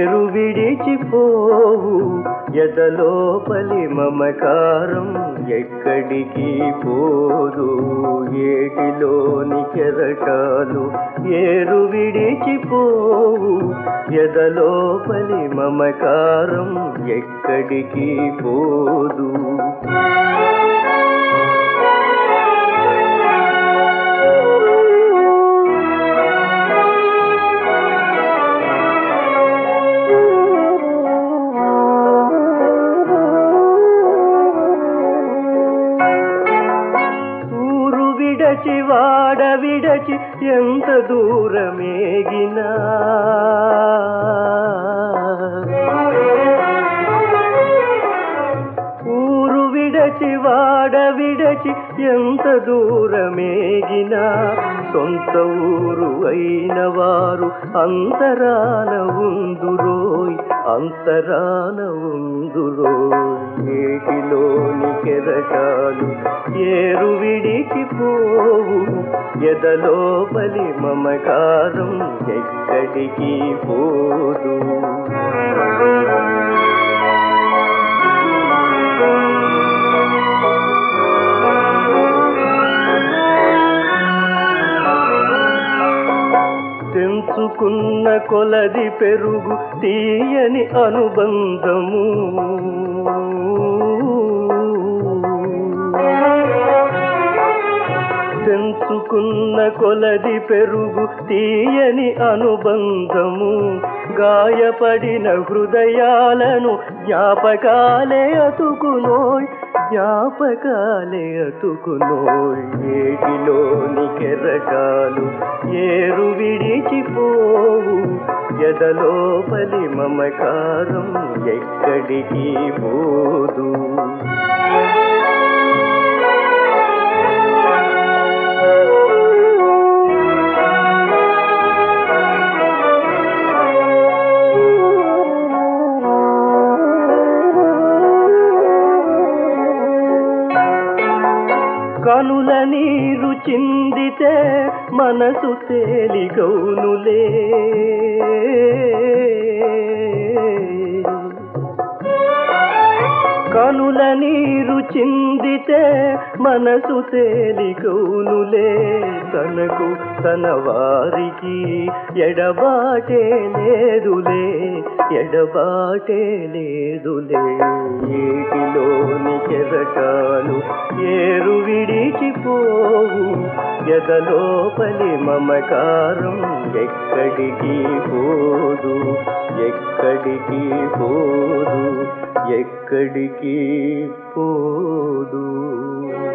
ఏరు విడిచిపోవు ఎదలోపలి మమకారం ఎక్కడికి పోదు ఏటిలోని కెరటాలు ఏరు విడిచిపోవు ఎదలోపలి మమకారం ఎక్కడికి పోదు ఊరు విడచి వాడ విడచి ఎంత దూరమేగినా ఊరు విడచి వాడ విడచి ఎంత దూరమేగినా సొంత ఊరు అయిన వారు అంతరాన ఉందురోయ్ అంతరాన ఉందురోయ్ ఏటిలోని కెరటాలు ఏరు విడిచిపోవు ఎదలోపలి మమకారం ఎక్కడికి పోదు తెంచుకున్న కొలది పెరుగు తీయని అనుబంధము తెంచుకున్న కొలది పెరుగు తీయని అనుబంధము గాయపడిన హృదయాలను జ్ఞాపకాలే అతుకునోయ్ జ్ఞాపకాలే అతుకునోయ్ ఏటిలోని కెరటాలు ఏరు విడిచిపోవు ఎదలోపలి మమకారం ఎక్కడికి పోదు కనుల నీరు చిందితే మనసు తేలిగౌనులే కనుల నీరు చిందితే మనసు తేలిగౌనులే తనకు తన వారికి ఎడబాటే లేదులే ఎడబాటే లేదులే ఏటిలోని కెరటాలు ఏరు విడిచిపోవు ఎదలోపలి మమకారం ఎక్కడికి పోదు ఎక్కడికి పోదు ఎక్కడికి పోదు